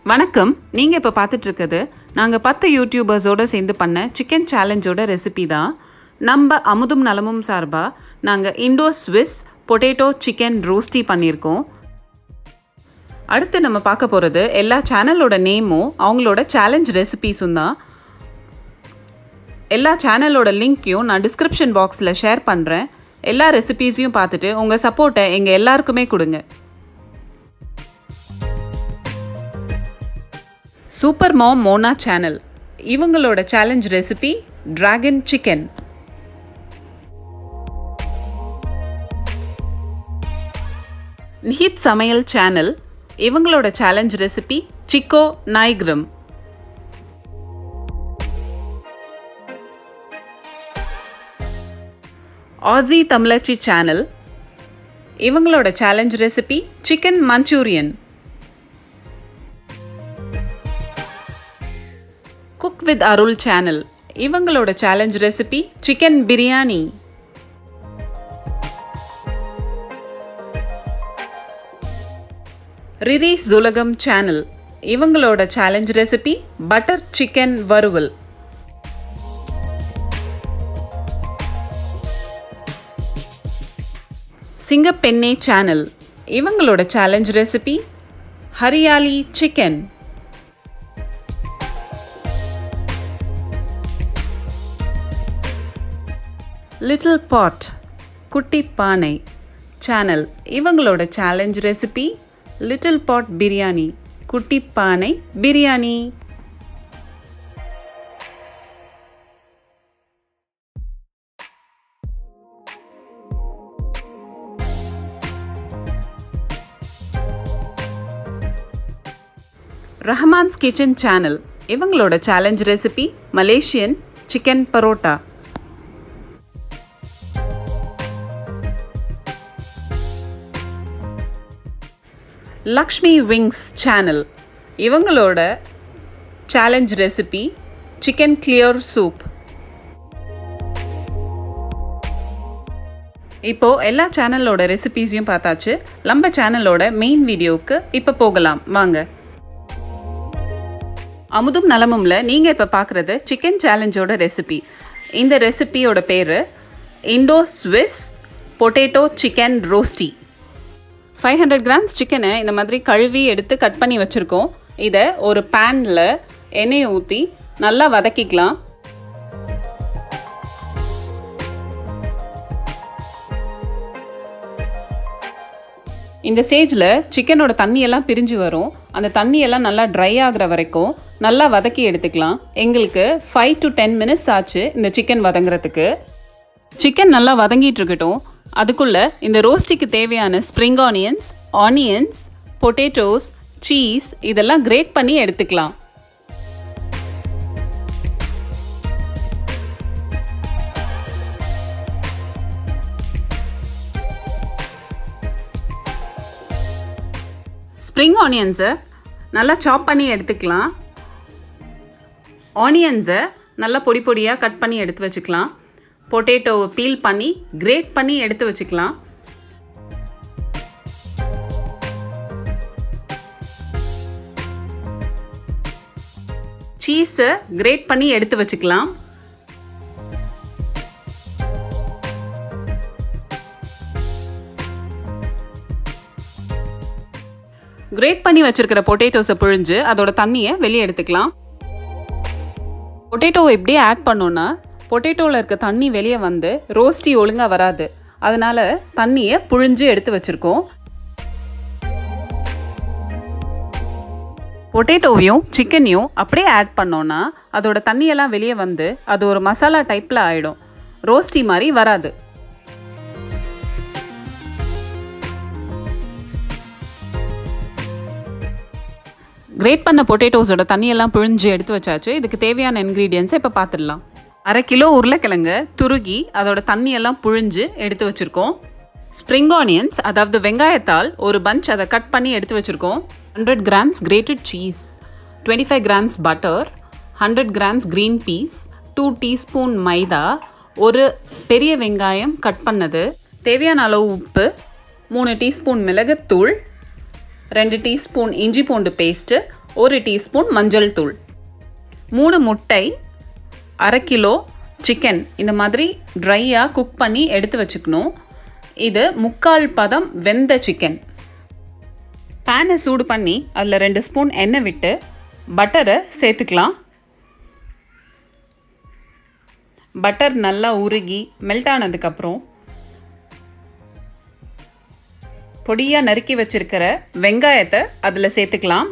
வணக்கம் நீங்கள் இப்போ பார்த்துட்டு இருக்குது நாங்கள் பத்து யூடியூபர்ஸோடு சேர்ந்து பண்ண சிக்கன் சேலஞ்சோட ரெசிபி தான் நம்ம அமுதும் நலமும் சார்பாக நாங்கள் Indo Swiss potato chicken rosti பண்ணியிருக்கோம் அடுத்து நம்ம பார்க்க போகிறது எல்லா சேனலோட நேமும் அவங்களோட சேலஞ்ச் ரெசிபீஸும் தான் எல்லா சேனலோட லிங்க்கையும் நான் டிஸ்கிரிப்ஷன் பாக்ஸில் ஷேர் பண்ணுறேன் எல்லா ரெசிபீஸையும் பார்த்துட்டு உங்கள் சப்போர்ட்டை எங்கள் எல்லாருக்குமே கொடுங்க சூப்பர் மாம் மோனா சேனல் இவங்களோட challenge recipe dragon chicken Nihit சமையல் சேனல் இவங்களோட சேலஞ்ச் ரெசிபி சிக்கோ நாய்க்ரம் ஆசி தமிழச்சி சேனல் இவங்களோட challenge recipe chicken Manchurian cook with Arul channel இவங்களோட சேலஞ்ச் ரெசிபி சிக்கன் பிரியாணி ரிரி ஜுலகம் சேனல் இவங்களோட சேலஞ்ச் ரெசிபி பட்டர் சிக்கன் வறுவல் சிங்கப்பெண்ணே சேனல் இவங்களோட challenge recipe hariyali chicken little pot குட்டி பானை சேனல் இவங்களோட challenge recipe little pot biryani குட்டி பானை பிரியாணி ரஹ்மான்ஸ் கிச்சன் சேனல் இவங்களோட challenge recipe Malaysian chicken parotta Lakshmi wings channel இவங்களோட challenge recipe chicken clear soup இப்போ எல்லா சேனலோட ரெசிபீஸையும் பார்த்தாச்சு நம்ம சேனலோட மெயின் வீடியோவுக்கு இப்போ போகலாம் வாங்க அமுதும் நலமும்ல நீங்கள் இப்போ பார்க்குறது சிக்கன் சேலஞ்சோட ரெசிபி இந்த ரெசிபியோட பேர் Indo Swiss potato chicken rosti five hundred grams சிக்கனை இந்த மாதிரி கழுவி எடுத்து கட் பண்ணி வச்சுருக்கோம் இதை ஒரு பேனில் எண்ணெயை ஊற்றி நல்லா வதக்கிக்கலாம் இந்த ஸ்டேஜில் சிக்கனோட தண்ணியெல்லாம் பிரிஞ்சு வரும் அந்த தண்ணியெல்லாம் நல்லா ட்ரை ஆகிற வரைக்கும் நல்லா வதக்கி எடுத்துக்கலாம் எங்களுக்கு ஃபைவ் டு டென் மினிட்ஸ் ஆச்சு இந்த சிக்கன் வதங்குறதுக்கு சிக்கன் நல்லா வதங்கிட்டு இருக்கட்டும் அதுக்குள்ளே இந்த ரோஸ்டிக்கு தேவையான spring onions onions potatoes cheese இதெல்லாம் கிரேட் பண்ணி எடுத்துக்கலாம் ஸ்ப்ரிங் ஆனியன்ஸை நல்லா சாப் பண்ணி எடுத்துக்கலாம் ஆனியன்ஸை நல்லா பொடி பொடியாக கட் பண்ணி எடுத்து வச்சுக்கலாம் பொட்டேட்டோவை பீல் பண்ணி கிரேட் பண்ணி எடுத்து வச்சுக்கலாம் சீஸை கிரேட் பண்ணி எடுத்து வச்சுக்கலாம் கிரேட் பண்ணி வச்சிருக்கிற பொட்டேட்டோஸை புழிஞ்சு அதோட தண்ணியை வெளியே எடுத்துக்கலாம் பொட்டேட்டோவை எப்படியே ஆட் பண்ணோன்னா பொட்டேட்டோவில் இருக்க தண்ணி வெளியே வந்து ரோஸ்டி ஒழுங்காக வராது அதனால் தண்ணியை புழிஞ்சு எடுத்து வச்சுருக்கோம் பொட்டேட்டோவையும் சிக்கனையும் அப்படியே ஆட் பண்ணோன்னா அதோட தண்ணியெல்லாம் வெளியே வந்து அது ஒரு மசாலா டைப்பில் ஆகிடும் ரோஸ்டி மாதிரி வராது கிரேட் பண்ண பொட்டேட்டோஸோட தண்ணியெல்லாம் பிழிஞ்சு எடுத்து வச்சாச்சு இதுக்கு தேவையான இன்க்ரீடியன்ஸை இப்போ பார்த்துடலாம் அரை கிலோ உருளைக்கிழங்க துருகி அதோட தண்ணியெல்லாம் புழிஞ்சு எடுத்து வச்சுருக்கோம் ஸ்ப்ரிங் ஆனியன்ஸ் அதாவது வெங்காயத்தால் ஒரு பஞ்ச் அதை கட் பண்ணி எடுத்து வச்சுருக்கோம் hundred grams grated cheese twenty five grams butter hundred grams green peas two teaspoon maida ஒரு பெரிய வெங்காயம் கட் பண்ணது தேவையான அளவு உப்பு மூணு டீஸ்பூன் மிளகுத்தூள் ரெண்டு டீஸ்பூன் இஞ்சி பூண்டு பேஸ்ட்டு ஒரு டீஸ்பூன் மஞ்சள் தூள் மூணு முட்டை அரை கிலோ சிக்கன் இந்த மாதிரி ட்ரையாக குக் பண்ணி எடுத்து வச்சுக்கணும் இது முக்கால் பதம் வெந்த சிக்கன் பேனை சூடு பண்ணி அதில் ரெண்டு ஸ்பூன் எண்ணெய் விட்டு பட்டரை சேர்த்துக்கலாம் பட்டர் நல்லா உருகி மெல்ட் ஆனதுக்கப்புறம் பொடியாக நறுக்கி வச்சிருக்கிற வெங்காயத்தை அதில் சேர்த்துக்கலாம்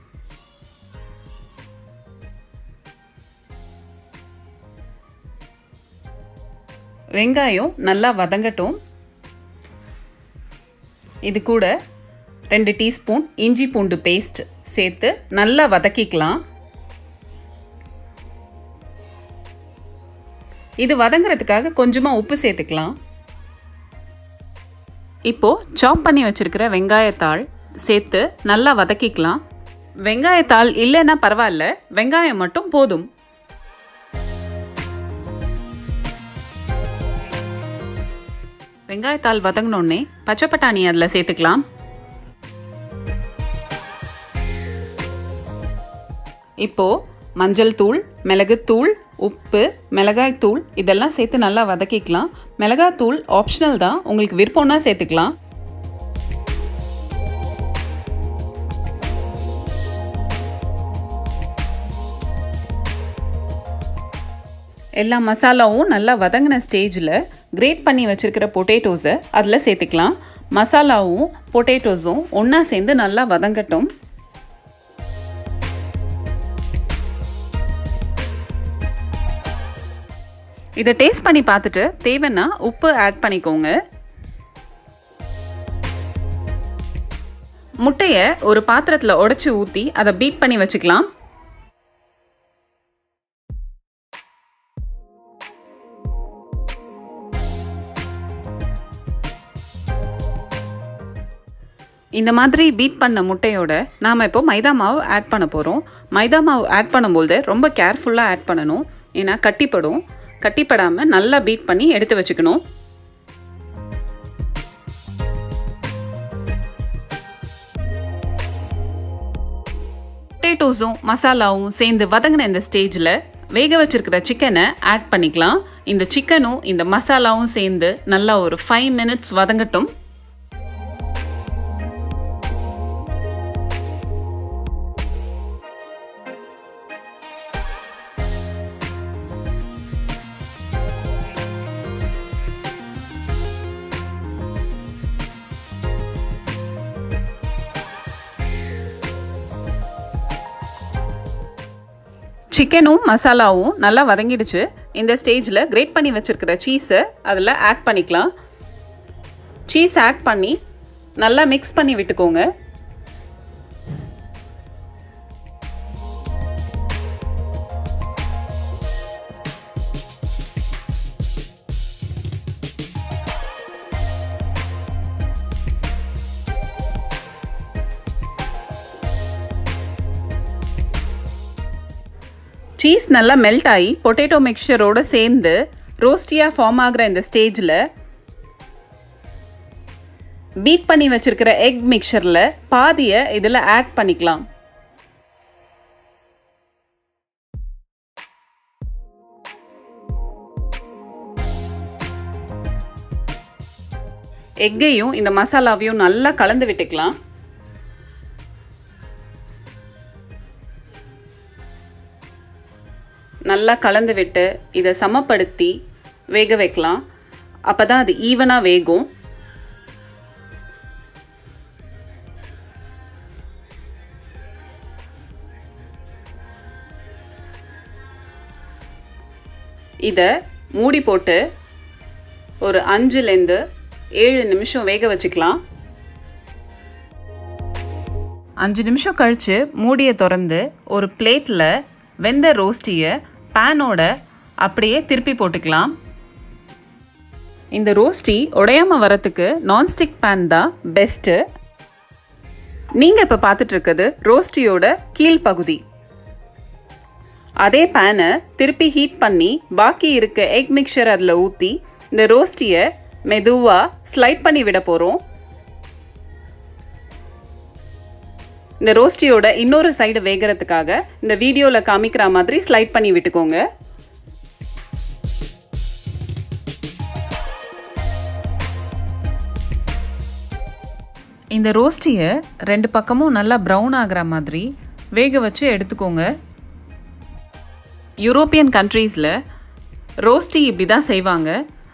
வெங்காயம் நல்லா வதங்கட்டும் இது கூட ரெண்டு டீஸ்பூன் இஞ்சி பூண்டு பேஸ்ட் சேர்த்து நல்லா வதக்கிக்கலாம் இது வதங்குறதுக்காக கொஞ்சமாக உப்பு சேர்த்துக்கலாம் இப்போது சாப் பண்ணி வச்சுருக்கிற வெங்காயத்தாள் சேர்த்து நல்லா வதக்கிக்கலாம் வெங்காயத்தாள் இல்லைன்னா பரவாயில்ல வெங்காயம் மட்டும் போதும் வெங்காயத்தாள் வதங்கினோடனே பச்சை பட்டாணி அதில் சேர்த்துக்கலாம் இப்போது மஞ்சள் தூள் மிளகுத்தூள் உப்பு மிளகாய் தூள் இதெல்லாம் சேர்த்து நல்லா வதக்கிக்கலாம் மிளகாய் தூள் ஆப்ஷனல் தான் உங்களுக்கு விருப்பம்னா சேர்த்துக்கலாம் எல்லா மசாலாவும் நல்லா வதங்கின ஸ்டேஜில் கிரேட் பண்ணி வச்சுருக்கிற பொட்டேட்டோஸை அதில் சேர்த்துக்கலாம் மசாலாவும் பொட்டேட்டோஸும் ஒன்றா சேர்ந்து நல்லா வதங்கட்டும் இதை டேஸ்ட் பண்ணி பார்த்துட்டு தேவைன்னா உப்பு ஆட் பண்ணிக்கோங்க முட்டையை ஒரு பாத்திரத்தில் உடச்சி ஊற்றி அதை பீட் பண்ணி வச்சுக்கலாம் இந்த மாதிரி பீட் பண்ண முட்டையோட நாம் இப்போ மைதா மாவு ஆட் பண்ண போகிறோம் மைதா மாவு ஆட் பண்ணும்போது ரொம்ப கேர்ஃபுல்லாக ஆட் பண்ணணும் ஏன்னா கட்டிப்படும் கட்டிப்படாமல் நல்லா பீட் பண்ணி எடுத்து வச்சுக்கணும் பொட்டேட்டோஸும் மசாலாவும் சேர்ந்து வதங்கின இந்த ஸ்டேஜில் வேக வச்சிருக்கிற சிக்கனை ஆட் பண்ணிக்கலாம் இந்த சிக்கனும் இந்த மசாலாவும் சேர்ந்து நல்லா ஒரு ஃபைவ் மினிட்ஸ் வதங்கட்டும் சிக்கனும் மசாலாவும் நல்லா வதங்கிடுச்சு இந்த ஸ்டேஜில் கிரேட் பண்ணி வச்சுருக்கிற சீஸை அதில் ஆட் பண்ணிக்கலாம் சீஸ் ஆட் பண்ணி நல்லா மிக்ஸ் பண்ணி விட்டுக்கோங்க சீஸ் நல்லா மெல்ட் ஆகி பொட்டேட்டோ மிக்சரோடு சேர்ந்து ரோஸ்டியாக ஃபார்ம் ஆகிற இந்த ஸ்டேஜில் பீட் பண்ணி வச்சுருக்கிற எக் மிக்சரில் பாதியை இதில் ஆட் பண்ணிக்கலாம் எக்கையும் இந்த மசாலாவையும் நல்லா கலந்து விட்டுக்கலாம் நல்லா கலந்து விட்டு இதை சமப்படுத்தி வேக வைக்கலாம் அப்போ தான் அது ஈவனாக வேகும் இதை மூடி போட்டு ஒரு அஞ்சுலேருந்து ஏழு நிமிஷம் வேக வச்சுக்கலாம் அஞ்சு நிமிஷம் கழித்து மூடியை திறந்து ஒரு பிளேட்டில் வெந்த ரோஸ்டியை பேனோட அப்படியே திருப்பி போட்டுக்கலாம் இந்த ரோஸ்டி உடையாமல் வரத்துக்கு நான்ஸ்டிக் பேன் தான் பெஸ்ட்டு நீங்கள் இப்போ பார்த்துட்ருக்கிறது ரோஸ்டியோட கீழ் பகுதி அதே பேனை திருப்பி ஹீட் பண்ணி பாக்கி இருக்க எக் மிக்சர் அதில் ஊற்றி இந்த ரோஸ்டியை மெதுவாக ஸ்லைட் பண்ணி விட போகிறோம் இந்த ரோஸ்டியோட இன்னொரு சைடு வேகிறதுக்காக இந்த வீடியோவில் காமிக்கிற மாதிரி ஸ்லைட் பண்ணி விட்டுக்கோங்க இந்த ரோஸ்டியை ரெண்டு பக்கமும் நல்லா ப்ரௌன் ஆகிற மாதிரி வேக வச்சு எடுத்துக்கோங்க யூரோப்பியன் கண்ட்ரீஸில் ரோஸ்டி இப்படி தான் செய்வாங்க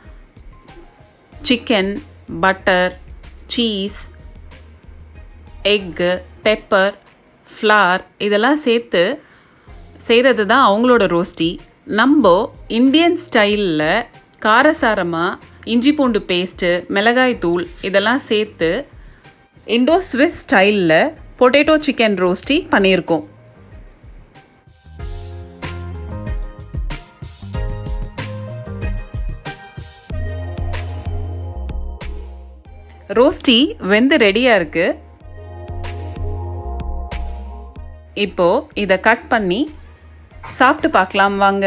chicken butter cheese egg pepper flour இதெல்லாம் சேர்த்து செய்கிறது தான் அவங்களோட ரோஸ்டி நம்ம இந்தியன் ஸ்டைலில் காரசாரமாக இஞ்சி பூண்டு பேஸ்ட்டு மிளகாய் தூள் இதெல்லாம் சேர்த்து இண்டோ ஸ்விஸ் ஸ்டைலில் பொட்டேட்டோ சிக்கன் ரோஸ்டி பண்ணியிருக்கோம் ரோஸ்டி வெந்து ரெடியாக இருக்குது இப்போ இதை கட் பண்ணி சாப்பிட்டு பார்க்கலாம் வாங்க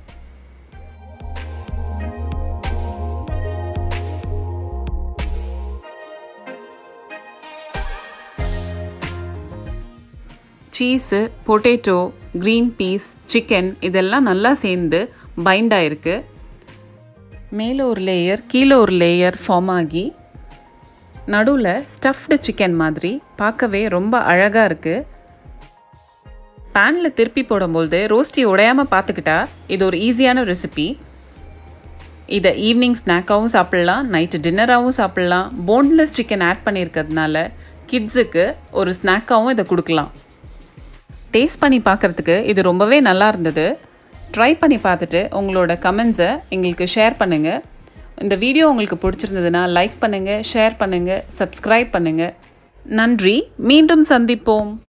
cheese potato green peas chicken இதெல்லாம் நல்லா சேர்ந்து பைண்ட் ஆயிருக்கு மேலே ஒரு லேயர் கீழே ஒரு லேயர் ஃபார்ம் ஆகி நடுவில் ஸ்டஃப்டு சிக்கன் மாதிரி பார்க்கவே ரொம்ப அழகாக இருக்குது பேனில் திருப்பி போடும்போது ரோஸ்டி உடையாமல் பார்த்துக்கிட்டா இது ஒரு ஈஸியான ரெசிபி இதை ஈவினிங் ஸ்நாக்காகவும் சாப்பிட்லாம் நைட்டு டின்னராகவும் சாப்பிட்லாம் போன்லெஸ் சிக்கன் ஆட் பண்ணியிருக்கிறதுனால கிட்ஸுக்கு ஒரு ஸ்நாக்காகவும் இதை கொடுக்கலாம் டேஸ்ட் பண்ணி பார்க்குறதுக்கு இது ரொம்பவே நல்லா இருந்தது ட்ரை பண்ணி பார்த்துட்டு உங்களோட கமெண்ட்ஸை எங்களுக்கு ஷேர் பண்ணுங்கள் இந்த வீடியோ உங்களுக்கு பிடிச்சிருந்ததுன்னா லைக் பண்ணுங்கள் ஷேர் பண்ணுங்கள் சப்ஸ்கிரைப் பண்ணுங்கள் நன்றி மீண்டும் சந்திப்போம்